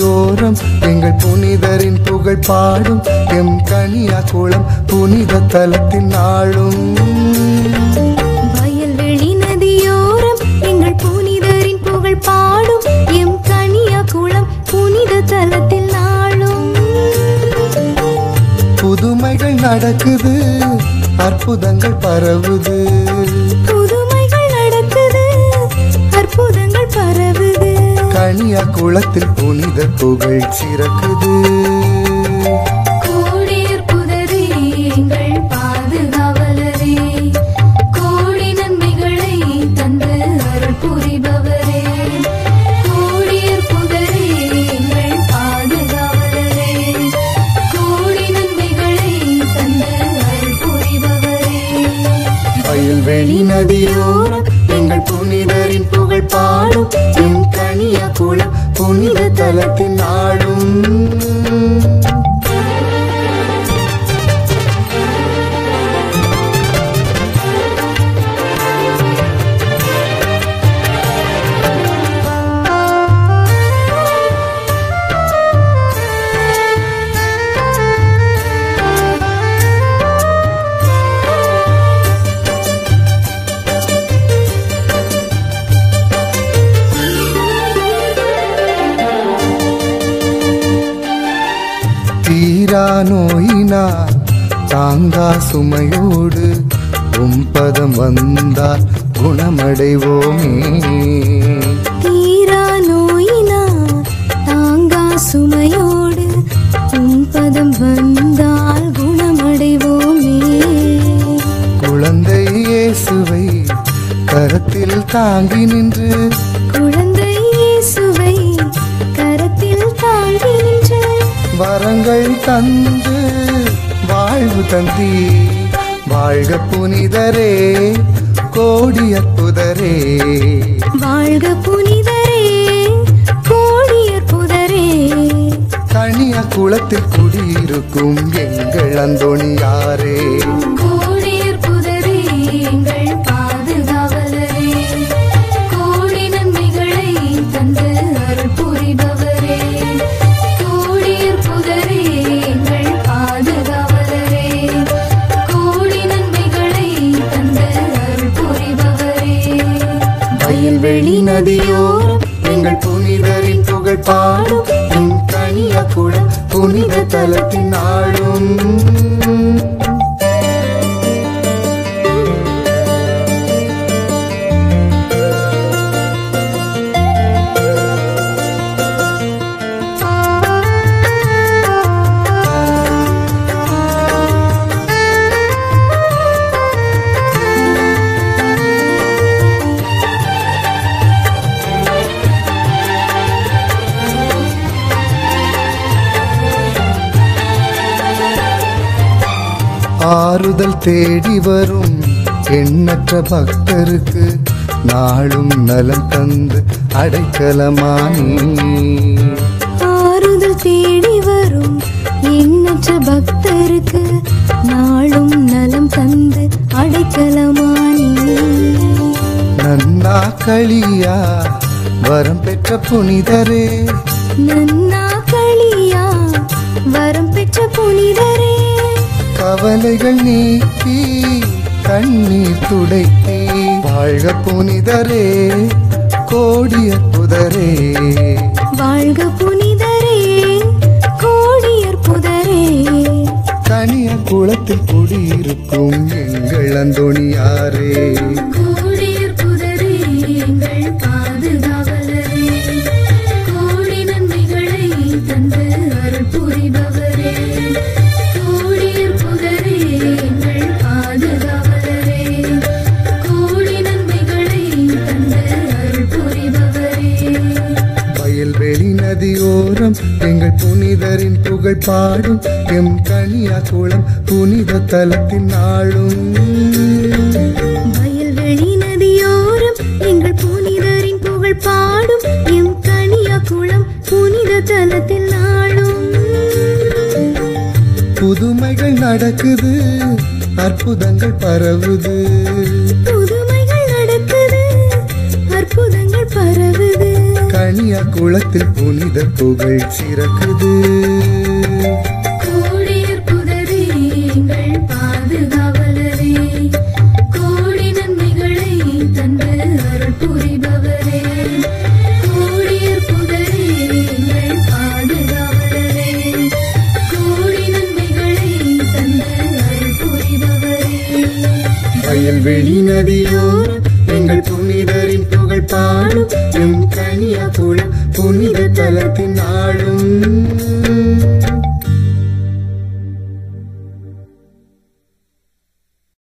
நதியோரம் எங்கள் புனிதரின் புகழ் பாடும் எம் கனியா குளம் புனித தலத்தின் நாளும் வயல்வெளி நதியோரம் எங்கள் புனிதரின் புகழ் பாடும் எம் கனியா குளம் புனித தலத்தில் நாளும் புதுமைகள் நடக்குது அற்புதங்கள் பரவுது புதுமைகள் நடக்குது அற்புதங்கள் பரவுது கனியா குளத்தில் புனித புகழ் சிறக்குது கோடியர் புதரே எங்கள் பாதுகாவலரே கோடி நன்மைகளை தந்து அருள் புரிபவரே கோடியர் புதரே எங்கள் பாதுகாவலரே கோடி நன்மைகளை தந்து அருள் புரிபவரே வயல்வெளி நதியோரம் எங்கள் புனிதரின் புகழ் பாடும் என் கனியா குளம் புனித தலத்தின் நாடும் தீரா நோயினால் தாங்கா சுமையோடு உம்பதம் வந்தால் குணமடைவோமே தீரா நோயினால் தாங்கா சுமையோடு உன் பதம் வந்தால் குணமடைவோமே குழந்தை இயேசுவை கரத்தில் தாங்கி நின்று குழந்தை இயேசுவை கரத்தில் தாங்கி நின்று வரங்கள் தந்து வாழ்வு தந்தி வாழ்க புனிதரே கோடி அற்புதரே வாழ்க புனிதரே கோடி அற்புதரே கனிய குளத்தில் குடியிருக்கும் எங்கள் அந்தோணியாரே கோடி அற்புதரே எங்கள் பாதுகாவலரே கோடி நன்மைகளை தந்து அருள் புரிபவரே கோடி அற்புதரே எங்கள் பாதுகாவலரே கோடி நன்மைகளை தந்து அருள் புரிபவரே வயல்வெளி நதியோரம் எங்கள் புனிதரின் புகழ் பாடும் என் கனிய குளம் புனித தலத்தின் நாளும் ஆறுதல் தேடி வரும் எண்ணற்ற பக்தருக்கு நாளும் நலம் தந்து அடைக்கலமானி ஆறுதல் தேடி வரும் எண்ணற்ற பக்தருக்கு நாளும் நலம் தந்து அடைக்கலமானி நன்னா களியா வரம் பெற்ற புனிதரே நன்னா களியா வரம் பெற்ற புனிதரே கவலைகள் நீக்கி கண்ணீர் துடைத்தே வாழ்க புனிதரே கோடி அற்புதரே வாழ்க புனிதரே கோடி அற்புதரே கனிய குளத்தில் குடியிருக்கும் எங்கள் அந்தோணியாரே கோடி அற்புதரே எங்கள் பாதுகாவலரே கோடி நன்மைகளை தந்து அருள் புரிபவரே கோடி அற்புதரே எங்கள் பாதுகாவலரே கோடி நன்மைகளை தந்து அருள் புரிபவரே வயல்வெளி நதியோரம் எங்கள் புனிதரின் புகழ் பாடும் எம் கனியா குளம் புனித தலத்தின் நாளும் வயல்வெளி நதியோரம் எங்கள் புனிதரின் புகழ் பாடும் எம் கனியா குளம் புனித தலத்தில் நாளும் புதுமைகள் நடக்குது அற்புதங்கள் பரவுது புதுமைகள் நடக்குது அற்புதங்கள் பரவுது கனியா குளத்தில் புனித புகழ் சிறக்குது கோடியர் புதரே எங்கள் பாதுகாவலரே கோடி நன்மைகளை தந்து அருள் புரிபவரே கோடியர் புதரே எங்கள் பாதுகாவலரே கோடி நன்மைகளை தந்து அருள் புரிபவரே வயல்வெளி நதியோரம் எங்கள் புனிதரின் புகழ் பாடும் எம் கனியா குளம் புனித தலத்தின் ஆளும்